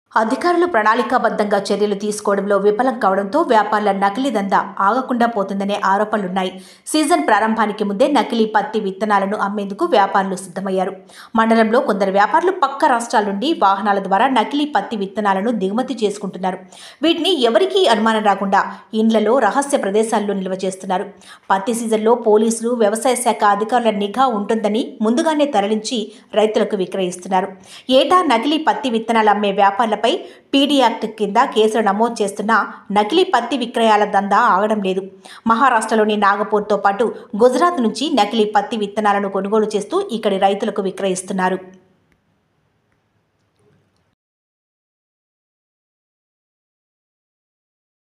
అధికారులు ప్రణాళికాబద్ధంగా చర్యలు తీసుకోవడంలో విఫలం కావడంతో వ్యాపారుల నకిలీ దందా ఆగకుండా పోతుందనే ఆరోపణలున్నాయి సీజన్ ప్రారంభానికి ముందే నకిలీ పత్తి విత్తనాలను అమ్మేందుకు వ్యాపారులు సిద్ధమయ్యారు మండలంలో కొందరు వ్యాపారులు పక్క రాష్ట్రాల నుండి వాహనాల ద్వారా నకిలీ పత్తి విత్తనాలను దిగుమతి చేసుకుంటున్నారు వీటిని ఎవరికీ అనుమానం రాకుండా ఇండ్లలో రహస్య ప్రదేశాల్లో నిల్వ చేస్తున్నారు పత్తి సీజన్లో పోలీసులు వ్యవసాయ శాఖ అధికారుల నిఘా ఉంటుందని ముందుగానే తరలించి రైతులకు విక్రయిస్తున్నారు ఏటా నకిలీ పత్తి విత్తనాలు అమ్మే వ్యాపారులపై పీడీ యాక్ట్ కింద కేసులు నమోదు చేస్తున్న నకిలీ పత్తి విక్రయాల దందా ఆగడం లేదు మహారాష్ట్రలోని నాగపూర్తో పాటు గుజరాత్ నుంచి నకిలీ పత్తి విత్తనాలను కొనుగోలు చేస్తూ ఇక్కడి రైతులకు విక్రయిస్తున్నారు